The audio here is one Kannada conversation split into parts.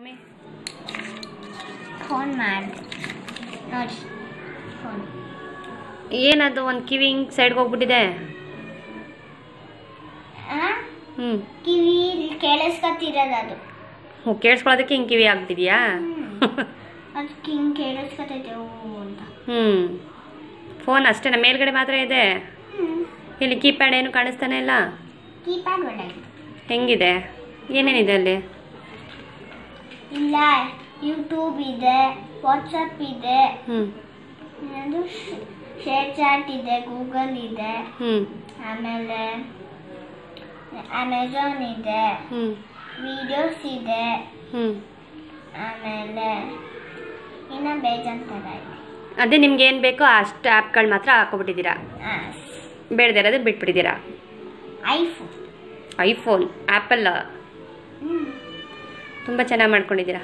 ಮಮ್ಮಿ ಫೋನ್ ಮಾಡಿದೆ ನೋಡಿ ಫೋನ್ ಏನದು ಒಂದು ಕಿವಿ ಹಿಂಗೆ ಸೈಡ್ಗೆ ಹೋಗ್ಬಿಟ್ಟಿದೆ ಹ್ಞೂ ಕಿವಿ ಕೇಳಿಸ್ಕೊತಿರೋದು ಅದು ಹ್ಞೂ ಕೇಳಿಸ್ಕೊಳ್ಳೋದಕ್ಕೆ ಹಿಂಗೆ ಕಿವಿ ಆಗ್ತಿದ್ಯಾ ಅದಕ್ಕೆ ಹಿಂಗೆ ಕೇಳಿಸ್ಕೊತೈತೆ ಓ ಅಂತ ಹ್ಞೂ ಫೋನ್ ಅಷ್ಟೇನಾ ಮೇಲ್ಗಡೆ ಮಾತ್ರ ಇದೆ ಇಲ್ಲಿ ಕೀಪ್ಯಾಡ್ ಏನು ಕಾಣಿಸ್ತಾನೆ ಇಲ್ಲ ಕೀಪ್ಯಾಡ್ ಒಳ್ಳೆದು ಹೆಂಗಿದೆ ಏನೇನಿದೆ ಅಲ್ಲಿ ಇಲ್ಲ ಯೂಟ್ಯೂಬ್ ಇದೆ ವಾಟ್ಸಪ್ ಇದೆ ಹ್ಞೂ ಇನ್ನೊಂದು ಶೇರ್ ಚಾಟ್ ಇದೆ ಗೂಗಲ್ ಇದೆ ಹ್ಞೂ ಆಮೇಲೆ ಅಮೆಝಾನ್ ಇದೆ ಹ್ಞೂ ವಿಡಿಯೋಸ್ ಇದೆ ಹ್ಞೂ ಆಮೇಲೆ ಇನ್ನು ಬೇಜಾನ್ ಥರ ಇದೆ ಅದೇ ನಿಮ್ಗೆ ಏನು ಬೇಕೋ ಅಷ್ಟು ಆ್ಯಪ್ಗಳು ಮಾತ್ರ ಹಾಕೊಬಿಟ್ಟಿದ್ದೀರಾ ಬೇಡದೇ ಇರೋದು ಬಿಟ್ಬಿಟ್ಟಿದ್ದೀರಾ ಐಫೋನ್ ಐಫೋನ್ ಆ್ಯಪಲ್ ತುಂಬ ಚೆನ್ನಾಗಿ ಮಾಡ್ಕೊಂಡಿದ್ದೀರಾ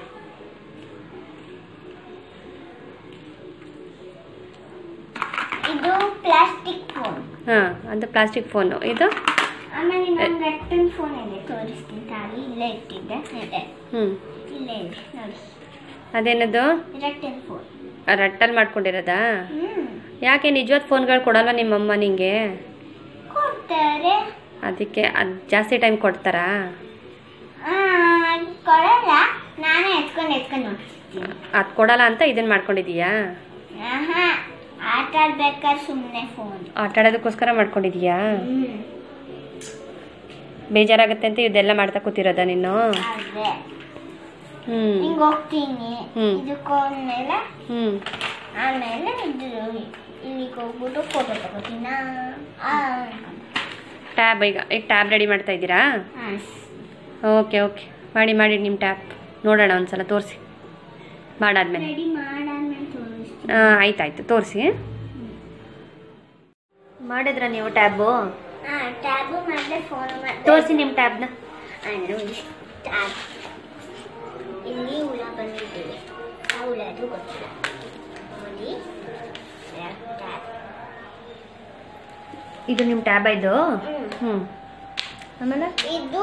ಇದು ಪ್ಲಾಸ್ಟಿಕ್ ಫೋನ್ ಹಾಂ ಅದು ಪ್ಲಾಸ್ಟಿಕ್ ಫೋನು ಇದು ಆಮೇಲೆ ಇನ್ನೊಂದು ರೆಕ್ಟನ್ ಫೋನ್ ಇದೆ ತೋರಿಸ್ತೀನಿ ತಾಳಿ ಇಲ್ಲೇ ಇಟ್ಟಿದ್ದೆ ಇದೆ ಹ್ಞೂ ಇಲ್ಲೇ ಇದೆ ನೋಡಿ ಅದೇನದು ರೆಕ್ಟನ್ ಫೋನ್ ರಟ್ಟಲ್ಲಿ ಮಾಡ್ಕೊಂಡಿರೋದಾ ಹ್ಞೂ ಯಾಕೆ ನಿಜವಾದ ಫೋನ್ಗಳು ಕೊಡಲ್ವ ನಿಮ್ಮಮ್ಮ ನಿಂಗೆ ಕೊಡ್ತಾರೆ ಅದಕ್ಕೆ ಅದು ಜಾಸ್ತಿ ಟೈಮ್ ಕೊಡ್ತಾರಾ ಆ, ಕೊಡಲ್ಲ ನಾನೇ ಎತ್ಕೊಂಡು ಎತ್ಕೊಂಡು ನೋಡ್ತೀನಿ ಅದು ಕೊಡಲ್ಲ ಅಂತ ಇದನ್ನು ಮಾಡ್ಕೊಂಡಿದೀಯಾ ಆಹಾ ಆಟ ಆಡ್ಬೇಕಾದ್ರೆ ಸುಮ್ಮನೆ ಫೋನ್ ಆಟ ಆಡೋದಕ್ಕೋಸ್ಕರ ಮಾಡ್ಕೊಂಡಿದೀಯಾ ಹ್ಞೂ ಬೇಜಾರಾಗುತ್ತೆ ಅಂತ ಇದೆಲ್ಲ ಮಾಡ್ತಾ ಕೂತಿರೋದಾ ನೀನು ಅದೇ ಹ್ಞೂ ಹಿಂಗೆ ಹೋಗ್ತೀನಿ ಹ್ಮ್. ಇದಕ್ಕೆ ಹೋದ್ಮೇಲೆ ಹ್ಞೂ ಆಮೇಲೆ ಇದು ಇಲ್ಲಿಗೆ ಹೋಗ್ಬಿಟ್ಟು ಫೋಟೋ ತಗೋತೀನ ಟ್ಯಾಬ್ ಈಗ ಈಗ ಟ್ಯಾಬ್ ರೆಡಿ ಮಾಡ್ತಾ ಇದ್ದೀರಾ ಓಕೆ ಓಕೆ ಮಾಡಿ ಮಾಡಿ ನಿಮ್ಮ ಟ್ಯಾಪ್ ನೋಡೋಣ ಒಂದ್ಸಲ ತೋರಿಸಿ ಮಾಡಾದ್ಮೇಲೆ ರೆಡಿ ಮಾಡಾದ್ಮೇಲೆ ತೋರಿಸ್ತೀನಿ ಹಾಂ ಆಯ್ತಾಯ್ತು ತೋರಿಸಿ ಮಾಡಿದ್ರ ನೀವು ಟ್ಯಾಬು ಹಾಂ ಟ್ಯಾಬು ಮಾಡಿದೆ ಫೋನ್ ಮಾಡಿದೆ ತೋರಿಸಿ ನಿಮ್ಮ ಟ್ಯಾಬ್ನ ನೋಡಿ ಟ್ಯಾಬ್ ಇಲ್ಲಿ ಹುಳ ಬಂದಿದ್ದೀವಿ ಆ ಹುಳದು ಗೊತ್ತಿಲ್ಲ ನೋಡಿ ಟ್ಯಾಬ್ ಇದು ನಿಮ್ಮ ಟ್ಯಾಬ್ ಇದು ಹ್ಮ್. ಹ್ಞೂ ಆಮೇಲೆ ಇದು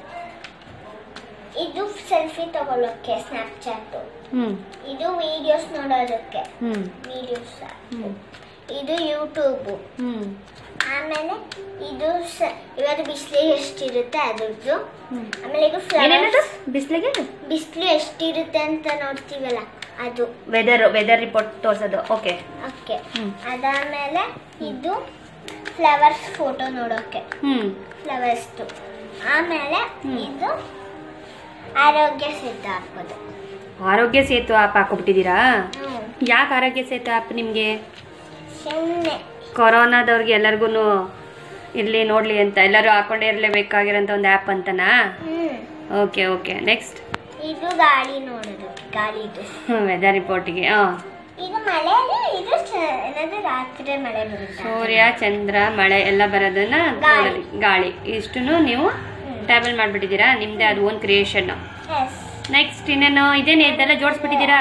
ಇದು ಸೆಲ್ಫಿ ತಗೊಳ್ಳೋಕ್ಕೆ ಸ್ನ್ಯಾಪ್ಚಾಟು ಹ್ಞೂ ಇದು ವಿಡಿಯೋಸ್ ನೋಡೋದಕ್ಕೆ ಹ್ಞೂ ವಿಡಿಯೋಸ್ ಹ್ಞೂ ಇದು ಯೂಟ್ಯೂಬು ಹ್ಞೂ ಆಮೇಲೆ ಇದು ಸ ಇವತ್ತು ಬಿಸಿಲು ಎಷ್ಟಿರುತ್ತೆ ಅದ್ರದ್ದು ಹ್ಞೂ ಆಮೇಲೆ ಇದು ಏನೇನದು ಫ್ಲವರ್ಸ್ ಬಿಸಿಲಿಗೆ ಬಿಸಿಲು ಎಷ್ಟಿರುತ್ತೆ ಅಂತ ನೋಡ್ತೀವಲ್ಲ ಅದು ವೆದರ್ ವೆದರ್ ರಿಪೋರ್ಟ್ ತೋರಿಸೋದು ಓಕೆ ಓಕೆ ಹ್ಞೂ ಅದಾದಮೇಲೆ ಇದು ಫ್ಲವರ್ಸ್ ಫೋಟೋ ನೋಡೋಕ್ಕೆ ಹ್ಞೂ ಫ್ಲವರ್ಸ್ದು ಆಮೇಲೆ ಹ್ಮ್. ಇದು ಆರೋಗ್ಯ ಸಿದ್ಧ ಹಾಕೋದು ಆರೋಗ್ಯ ಸೇತು ಆ್ಯಪ್ ಹಾಕೊಬಿಟ್ಟಿದ್ದೀರಾ ಹ್ಞೂ ಯಾಕೆ ಆರೋಗ್ಯ ಸೇತು ಆ್ಯಪ್ ನಿಮಗೆ ಸುಮ್ಮನೆ ಕೊರೋನಾದವ್ರಿಗೆ ಎಲ್ಲರಿಗೂ ಇರಲಿ ನೋಡಲಿ ಅಂತ ಎಲ್ಲರೂ ಹಾಕೊಂಡೇ ಇರಲೇಬೇಕಾಗಿರೋಂಥ ಒಂದು ಆ್ಯಪ್ ಅಂತನಾ ಹ್ಞೂ ಓಕೆ ಓಕೆ ನೆಕ್ಸ್ಟ್ ಇದು ಗಾಳಿ ನೋಡೋದು ಗಾಳಿದು ವೆದರ್ ರಿಪೋರ್ಟಿಗೆ ಹಾಂ ಇದು ಮಳೆ ಇದು ಚ- ಏನದು ರಾತ್ರಿ ಮಳೆ ಬರುತ್ತೆ ಸೂರ್ಯ ಚಂದ್ರ ಮಳೆ ಎಲ್ಲ ಬರೋದನ್ನ ಗಾಳಿ. ನೋಡೋದು ಗಾಳಿ ಇಷ್ಟನ್ನು ನೀವು ಟ್ಯಾಬಲ್ ಮಾಡಿಬಿಟ್ಟಿದ್ದೀರಾ ನಿಮ್ಮದೇ ಅದು ಓನ್ ಕ್ರಿಯೇಷನ್ ಎಸ್ ನೆಕ್ಸ್ಟ್ ಇನ್ನೇನು ಇದೇನು ಇದೆಲ್ಲ ಜೋಡಿಸ್ಬಿಟ್ಟಿದ್ದೀರಾ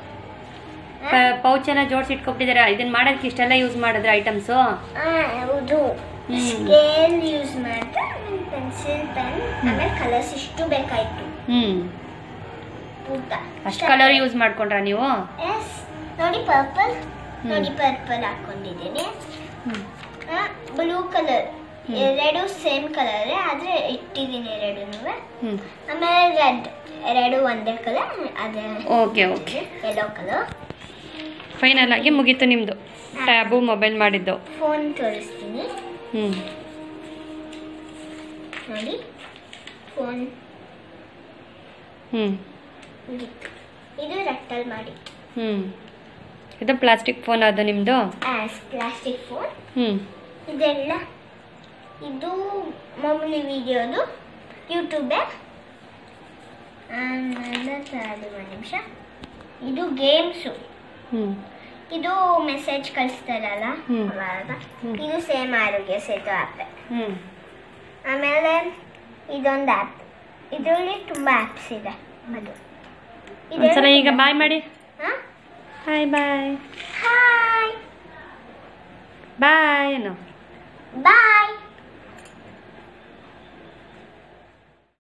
ಪೌಚ್ ಎಲ್ಲ ಜೋಡಿಸಿ ಇಟ್ಕೊಬಿಟ್ಟಿದ್ದೀರಾ ಇದನ್ನ ಮಾಡೋದಕ್ಕೆ ಇಷ್ಟೆಲ್ಲ ಯೂಸ್ ಮಾಡಿದ್ರೆ ಐಟಮ್ಸು ಹೌದು ಹ್ಮ್. ಸ್ಕೇಲ್ ಯೂಸ್ ಮಾಡಿದ್ರೆ ಪೆನ್ಸಿಲ್ ಪೆನ್ ಆಮೇಲೆ ಕಲರ್ಸ್ ಇಷ್ಟು ಬೇಕಾಯ್ತು ಹ್ಞೂ ಊಟ ಅಷ್ಟು ಕಲರ್ ಯೂಸ್ ಮಾಡ್ಕೊಂಡ್ರಾ ನೀವು ಎಸ್ ನೋಡಿ ಪರ್ಪಲ್ ಹ್ಮ್. ನೋಡಿ ಪರ್ಪಲ್ ಹಾಕೊಂಡಿದ್ದೀನಿ ಹ್ಞೂ ಬ್ಲೂ ಕಲರ್ ಹ್ಮ್. ಎರಡು ಸೇಮ್ ಕಲರ್ ಆದ್ರೆ ಇಟ್ಟಿದ್ದೀನಿ ಎರಡೂ ಹ್ಞೂ ಆಮೇಲೆ ರೆಡ್ ಎರಡು ಒಂದೇ ಕಲರ್ ಅದೇ okay okay yellow colour final ಆಗಿ ಮುಗೀತು ನಿಮ್ಮದು ಟ್ಯಾಬು ಮೊಬೈಲ್ ಮಾಡಿದ್ದು ಫೋನ್ ತೋರಿಸ್ತೀನಿ ಹ್ಞೂ ನೋಡಿ ಫೋನ್ ಹ್ಞೂ ಮುಗೀತು ಇದು ರೆಕ್ಟಲ್ ಮಾಡಿ ಹ್ಞೂ ಇದು ಪ್ಲಾಸ್ಟಿಕ್ ಫೋನ್ ಅದು ನಿಮ್ಮದು ಆಸ್ ಪ್ಲಾಸ್ಟಿಕ್ ಫೋನ್ ಹ್ಞೂ ಇದೆಲ್ಲ ಇದು ಮಾಮೂಲಿ ವಿಡಿಯೋದು ಯೂಟ್ಯೂಬೆ ಆಮೇಲೆ ಅದು ಒಂದು ನಿಮಿಷ ಇದು ಗೇಮ್ಸು ಹ್ಞೂ ಇದು ಮೆಸೇಜ್ ಕಳಿಸ್ತಾರಲ್ಲ ಹ್ಮ್. ಅವಾಗ ಹ್ಮ್. ಇದು ಸೇಮ್ ಆರೋಗ್ಯ ಸೇತು ಆ್ಯಪ್ ಹ್ಞೂ ಆಮೇಲೆ ಇದೊಂದು ಆ್ಯಪ್ ಇದರಲ್ಲಿ ತುಂಬ ಆ್ಯಪ್ಸ್ ಇದೆ ಅದು ಒಂದ್ಸಲ ಈಗ ಬಾಯ್ ಮಾಡಿ ಹಾಂ ಹಾಯ್ ಬಾಯ್ ಹಾಯ್ ಬಾಯ್ ಏನು ಬಾಯ್